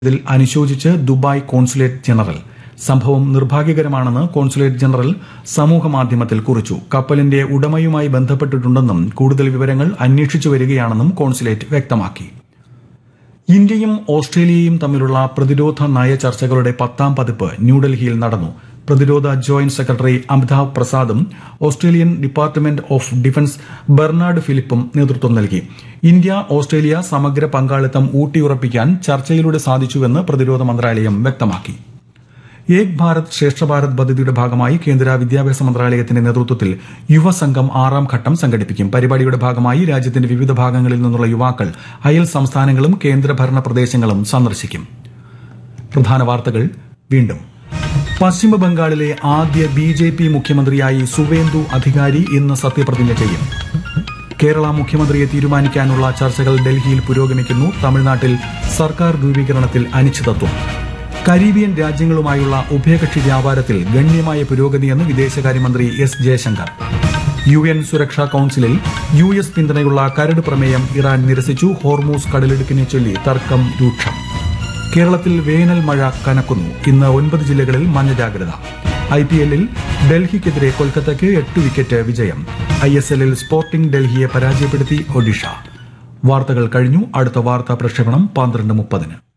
ഇതിൽ അനുശോചിച്ച് Dubai consulate general സംഭവം നിർഭാഗ്യകരമാണെന്ന് consulate general സമൂഹമാധ്യമത്തിൽ കുറിച്ചു കപ്പലിന്റെ ഉടമയുമായി ബന്ധപ്പെട്ടിട്ടുണ്ടെന്നും കൂടുതൽ വിവരങ്ങൾ അന്വേഷിച്ചു വരികയാണെന്നും കോൺസുലേറ്റ് വ്യക്തമാക്കി ഇന്ത്യയും ഓസ്ട്രേലിയയും തമ്മിലുള്ള പ്രതിരോധ നയ ചർച്ചകളുടെ പത്താം പതിപ്പ് ന്യൂഡൽഹിയിൽ നടന്നു പ്രതിരോധ ജോയിന്റ് സെക്രട്ടറി അമിതാഭ് പ്രസാദും Australian department of defence Bernard ഫിലിപ്പും നേതൃത്വം നൽകി ഇന്ത്യ ഓസ്ട്രേലിയ സമഗ്ര പങ്കാളിത്തം ഊട്ടിയുറപ്പിക്കാൻ ചർച്ചയിലൂടെ സാധിച്ചുവെന്ന് പ്രതിരോധ മന്ത്രാലയം വ്യക്തമാക്കി ഏക് ഭാരത് ശ്രേഷ്ഠ ഭാരത് പദ്ധതിയുടെ ഭാഗമായി കേന്ദ്ര വിദ്യാഭ്യാസ മന്ത്രാലയത്തിന്റെ നേതൃത്വത്തിൽ യുവസംഘം ആറാം ഘട്ടം സംഘടിപ്പിക്കും പരിപാടിയുടെ ഭാഗമായി രാജ്യത്തിന്റെ വിവിധ ഭാഗങ്ങളിൽ നിന്നുള്ള യുവാക്കൾ അയൽ സംസ്ഥാനങ്ങളും കേന്ദ്രഭരണ പ്രദേശങ്ങളും സന്ദർശിക്കും പ്രധാന വാർത്തകൾ വീണ്ടും പശ്ചിമ ബംഗാളിലെ ആദ്യ ബി ജെ പി മുഖ്യമന്ത്രിയായി സുവേന്ദു അധികാരി ഇന്ന് സത്യപ്രതിജ്ഞ ചെയ്യും കേരള മുഖ്യമന്ത്രിയെ തീരുമാനിക്കാനുള്ള ചർച്ചകൾ ഡൽഹിയിൽ പുരോഗമിക്കുന്നു തമിഴ്നാട്ടിൽ സർക്കാർ രൂപീകരണത്തിൽ അനിശ്ചിതത്വം കരീബിയൻ രാജ്യങ്ങളുമായുള്ള ഉഭയകക്ഷി വ്യാപാരത്തിൽ ഗണ്യമായ പുരോഗതിയെന്ന് വിദേശകാര്യമന്ത്രി എസ് ജയശങ്കർ യു എൻ സുരക്ഷാ കൌൺസിലിൽ യു എസ് പിന്തുണയുള്ള കരട് പ്രമേയം ഇറാൻ നിരസിച്ചു ഹോർമൂസ് കടലിടുക്കിനെ ചൊല്ലി തർക്കം രൂക്ഷം കേരളത്തിൽ വേനൽ മഴ കനക്കുന്നു ഇന്ന് ഒൻപത് ജില്ലകളിൽ മഞ്ഞ ജാഗ്രത ഐ പി എല്ലിൽ ഡൽഹിക്കെതിരെ കൊൽക്കത്തയ്ക്ക് എട്ട് വിക്കറ്റ് വിജയം ഐ എസ് എല്ലിൽ സ്പോർട്ടിംഗ് ഡൽഹിയെ പരാജയപ്പെടുത്തി ഒഡീഷ വാർത്തകൾ കഴിഞ്ഞു അടുത്ത വാർത്താ പ്രക്ഷേപണം പന്ത്രണ്ട് മുപ്പതിന്